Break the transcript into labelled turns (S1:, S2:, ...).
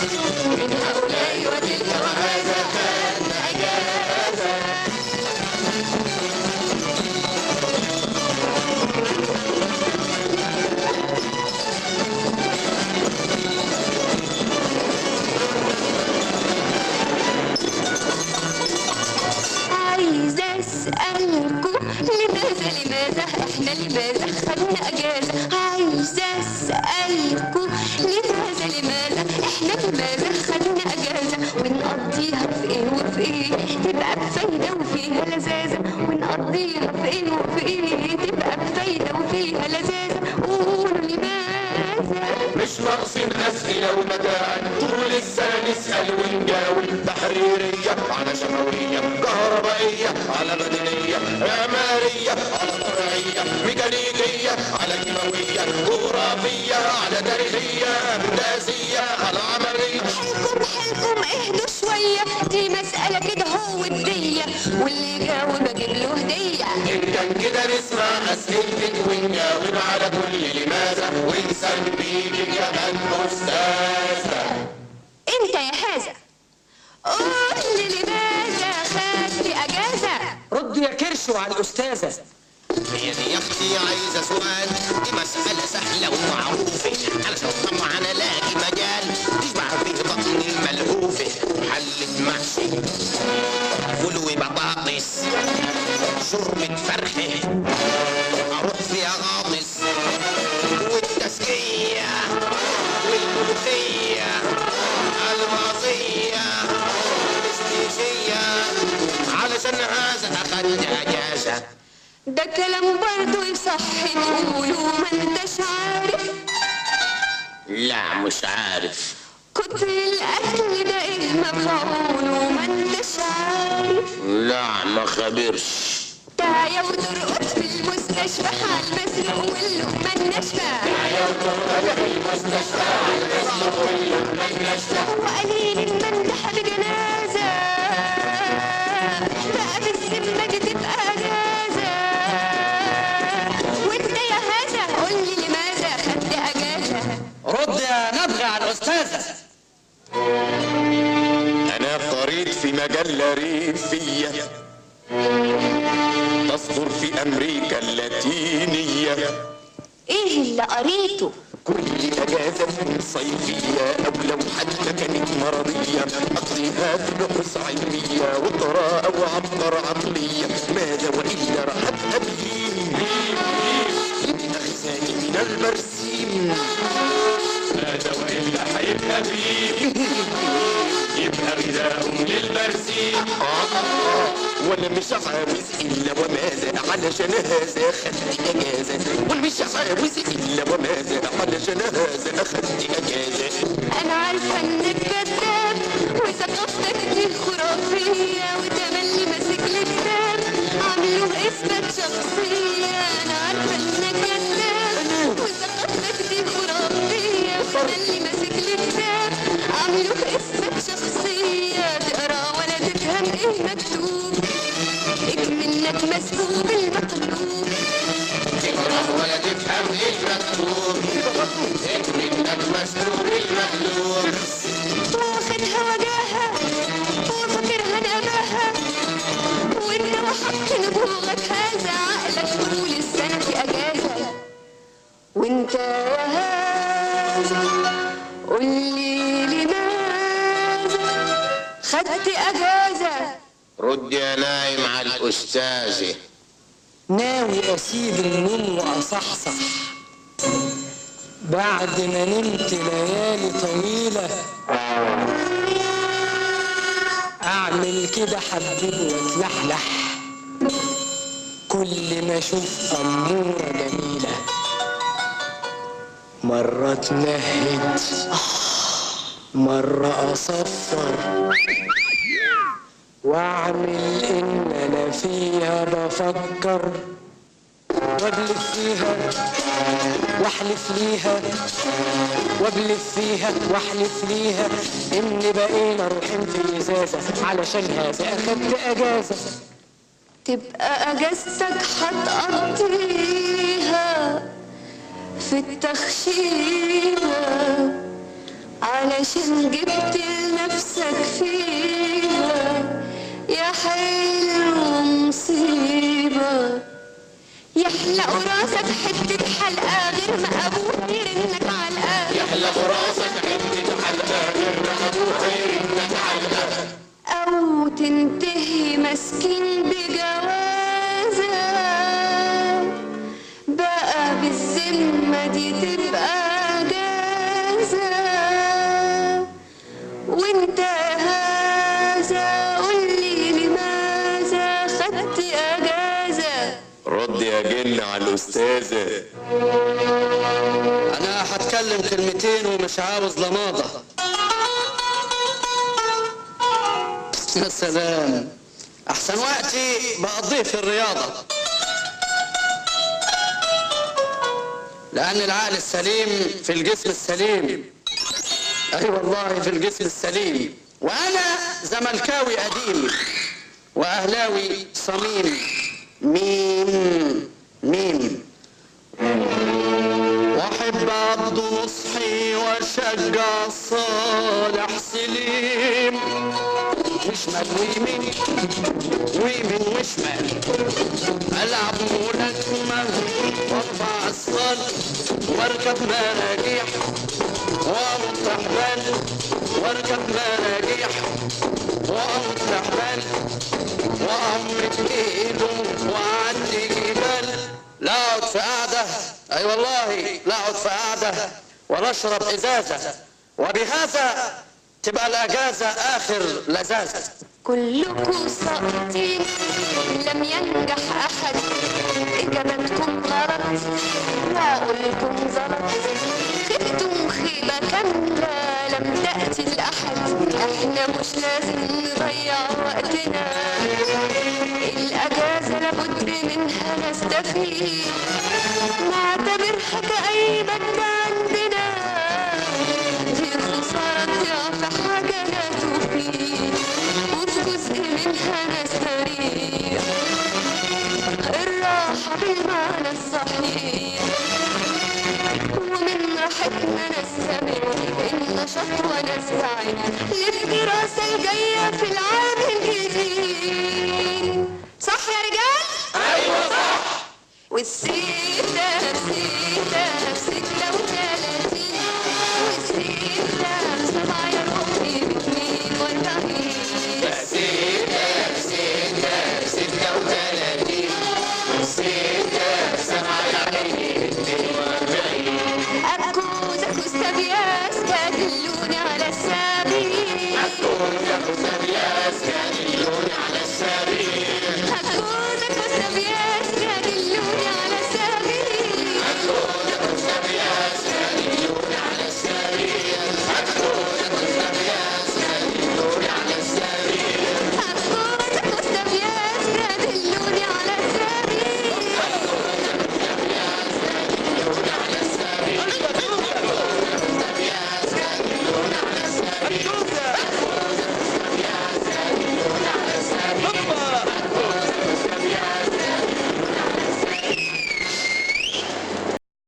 S1: من هؤلاء وتلك وهذا كان أجازة عايزة أسألكم لماذا لماذا إحنا لماذا خدنا أجازة عايزة أسألكم لماذا لماذا إحنا لماذا خدنا أجازة ونقضيها في إيه وفي إيه تبقى بفايدة وفيها لذاذة ونقضيها في إيه وفي إيه تبقى بفايدة وفيها لذاذة قولوا لماذا
S2: مش ناقصين أسئلة ومتاعب طول السنة نسأل ونجاوب تحريرية على شفوية كهربائية على مدنية معمارية على طبيعية ميكانيكية على كيماوية جغرافية على تاريخية هندسية على عملية
S1: حلكم حلكم اهدوا شوية دي مسألة كده هو الدية واللي يجاوب اجيب له هدية
S2: إن كان كده نسمع أسئلتك ونجاوب على كل لماذا ونسميك كمان أستاذة
S1: انت يا هذا قول لي لماذا خدت اجازة
S3: رد يا كرشو على الأستاذة
S4: هي دي يا اختي عايزه سؤال دي مساله سهله ومعروفه علشان طبعا الاقي مجال تشبع فيه بطن الملهوفه حله محشي فول وبطاطس شوربه فرخه اروح فيها غامص والتسكيه والملوخيه الماضيه الاستيشيه علشان هذا اخذت اجازه
S1: ده كلام برضو يصح تقوله ما انتش عارف
S4: لا مش عارف
S1: كتر الاكل ده ايه مفعوله ما انتش عارف
S4: لا ما خبرش
S1: تعيا وترقد في المستشفى حال مسروق واللقمة الناشفة وقليل المندحة بجنازة بقى في الذمة دي تبقى أجازة وانت يا هذا قول لي لماذا خدت أجازة
S3: رد يا نبغي على الأستاذة
S2: أنا قريت في مجلة ريفية تصدر في أمريكا اللاتينية
S1: ايه اللي قريته
S2: كل أجازة صيفية أو لو حتى كانت مرضية أقضيها في بحوث علمية وقراءة وعبر عقلية ماذا وإلا راح أبهيم أغزاني من البرسيم ماذا وإلا هيبقى بيم يبقى غذاء للبرسيم وانا مش عاوز الا وماذا علشان هذا اخدت اجازه وانا مش عاوز الا وماذا علشان هذا اخدت اجازه
S1: انا عارفة انك كذاب وثقافتك دي خرافية وتملي ماسك لي كتاب عامله اثبات شخصية انا عارفة انك كذاب وثقافتك دي خرافية وتملي ماسك لي كتاب عامله اثبات شخصية تقرا ولا تفهم ايه مكتوب اكمنك مسبوق المطلوب
S4: تقرا ولا تفهم ايه المكتوب منك مسلوب المقلوب
S1: واخدها وجاهها وفاكرها نباها وانت وحط نبوغك هذا عقلك طول السنة في اجازة وانت يا هذا قول لي لماذا خدت اجازة
S4: رد يا نايم على الاستاذه
S3: ناوي أسيب النوم وأصحصح بعد ما نمت ليالي طويلة أعمل كده حبيب واتلحلح كل ما أشوف أمورة جميلة مرة تنهد مرة أصفر واعمل ان انا فيها بفكر واجلس فيها واحلف ليها واجلس فيها واحلف ليها ان بقينا روحين في ازازه علشان هذا اخدت اجازه
S1: تبقى اجازتك هتقضيها في التخشيبة علشان جبت لنفسك فيها يا حلو مصيبة يحلق راسك حتة حلقة غير ما أبوك يرنك علقة
S2: يحلق راسك حتة حلقة غير ما ابوها يرنك علقة
S1: أو تنتهي مسكين بجوازة بقى بالذمة دي تبقى جازة وانت هذا قولي لماذا خدت أجازة
S2: رد يا جن على الأستاذة
S3: انا هتكلم كلمتين ومش عاوز لماضة يا سلام احسن وقتي بقضيه في الرياضة لان العقل السليم في الجسم السليم اي والله في الجسم السليم وانا زملكاوي قديم واهلاوي صميم ميم ميم واحب عبد نصحي واشجع صالح سليم وشمال ويمين ويمين وشمال العب ملاكمة وارفع الصال واركب مراجيح وانط حبال واركب مراجيح وانط حبال وأمرك إيده وأعدي جبال لا أقعد في قعدة أي والله لا أقعد في قعدة ولا أشرب إزازة وبهذا تبقى الأجازة آخر لذاذة
S1: كلكم ساقطين لم ينجح أحد إجابتكم غلط وعقولكم زلط خفتم خيبة كاملة لم تأتي الأحد احنا مش لازم نضيع وقتنا الأجازة لابد منها نستفيد نعتبرها كأي مادة عندنا دي خسارة تضيع في حاجة لا تفيد وفي جزء منها نستريح الراحة بالمعنى الصحيح ومن راحتنا نستمر النشاط ونستعد للدراسة الجاية في العام الجديد صح يا رجال؟ أيوة صح والسيف ده نسيب